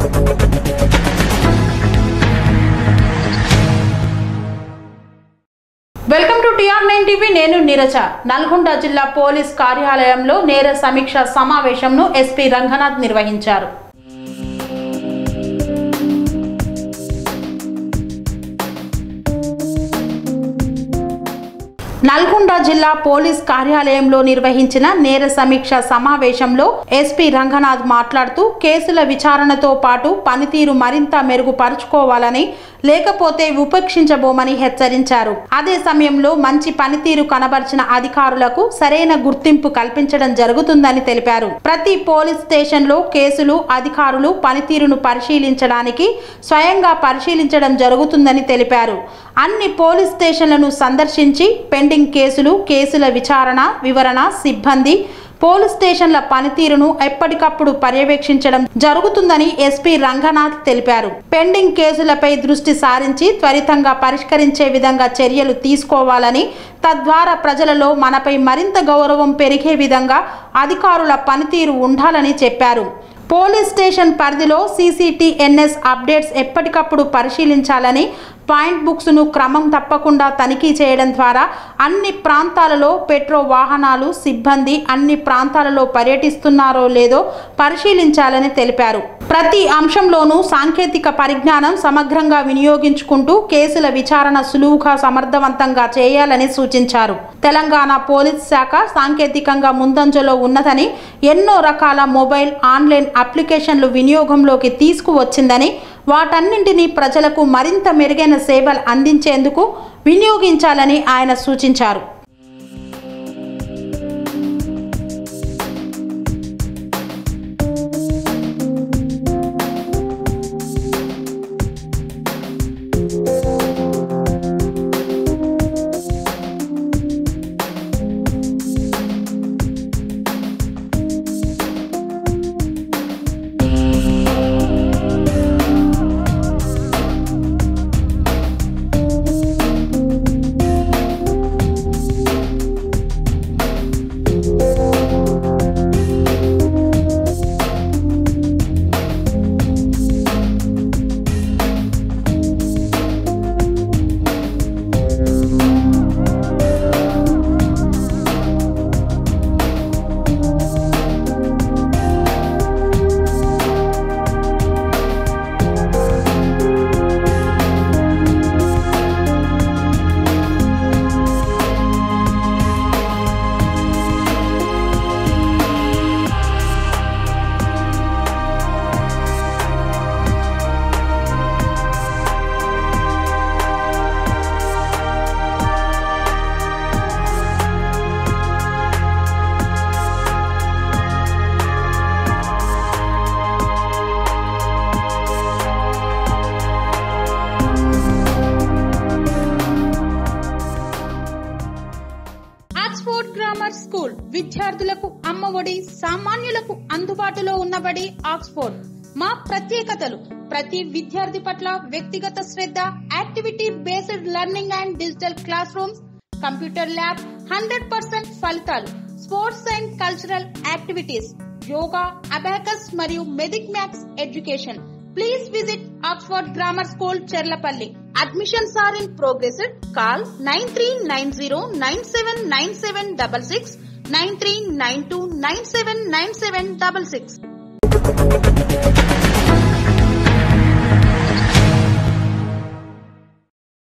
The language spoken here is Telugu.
welcome to TR nine TV నేను నీరజ నల్గొండ జిల్లా పోలీస్ కార్యాలయంలో నేర సమీక్ష సమావేశంను ఎస్పీ రంగనాథ్ నిర్వహించారు నల్గొండ జిల్లా పోలీస్ కార్యాలయంలో నిర్వహించిన నేర సమీక్ష సమావేశంలో ఎస్పీ రంగనాథ్ మాట్లాడుతూ కేసుల విచారణతో పాటు పనితీరు మరింత మెరుగుపరుచుకోవాలని లేకపోతే ఉపేక్షించబోమని హెచ్చరించారు అదే సమయంలో మంచి పనితీరు కనబర్చిన అధికారులకు సరైన గుర్తింపు కల్పించడం జరుగుతుందని తెలిపారు ప్రతి పోలీస్ స్టేషన్లో కేసులు అధికారులు పనితీరును పరిశీలించడానికి స్వయంగా పరిశీలించడం జరుగుతుందని తెలిపారు అన్ని పోలీస్ స్టేషన్లను సందర్శించి పెండింగ్ కేసులు కేసుల విచారణ వివరణ సిబ్బంది పోలీస్ స్టేషన్ల పనితీరును ఎప్పటికప్పుడు పర్యవేక్షించడం జరుగుతుందని ఎస్పీ రంగనాథ్ తెలిపారు పెండింగ్ కేసులపై దృష్టి సారించి త్వరితంగా పరిష్కరించే విధంగా చర్యలు తీసుకోవాలని తద్వారా ప్రజలలో మనపై మరింత గౌరవం పెరిగే విధంగా అధికారుల పనితీరు ఉండాలని చెప్పారు పోలీస్ స్టేషన్ పరిధిలో సీసీటీఎన్ఎస్ అప్డేట్స్ ఎప్పటికప్పుడు పరిశీలించాలని పాయింట్ బుక్స్ను క్రమం తప్పకుండా తనిఖీ చేయడం ద్వారా అన్ని ప్రాంతాలలో పెట్రో వాహనాలు సిబ్బంది అన్ని ప్రాంతాలలో పర్యటిస్తున్నారో లేదో పరిశీలించాలని తెలిపారు ప్రతి అంశంలోనూ సాంకేతిక పరిజ్ఞానం సమగ్రంగా వినియోగించుకుంటూ కేసుల విచారణ సులువుగా సమర్థవంతంగా చేయాలని సూచించారు తెలంగాణ పోలీస్ శాఖ సాంకేతికంగా ముందంజలో ఉన్నదని ఎన్నో రకాల మొబైల్ ఆన్లైన్ అప్లికేషన్లు వినియోగంలోకి తీసుకువచ్చిందని వాటన్నింటినీ ప్రజలకు మరింత మెరుగైన సేవలు అందించేందుకు వినియోగించాలని ఆయన సూచించారు ఆక్స్ఫోర్డ్ గ్రామర్ స్కూల్ విద్యార్థులకు అమ్మఒడి సామాన్యులకు అందుబాటులో ఉన్నబడి ఆక్స్ఫోర్డ్ మా ప్రత్యేకతలు ప్రతి విద్యార్థి పట్ల వ్యక్తిగత శ్రద్ధ activity based learning and digital class rooms computer lab hundred percent ఫలితాలు sports and cultural activities yoga abacus మరియు Vedic maths education please visit Oxford grammar school Cherlapally admissions are in progress call nine three nine zero nine seven nine seven double six nine three nine two nine seven nine seven double six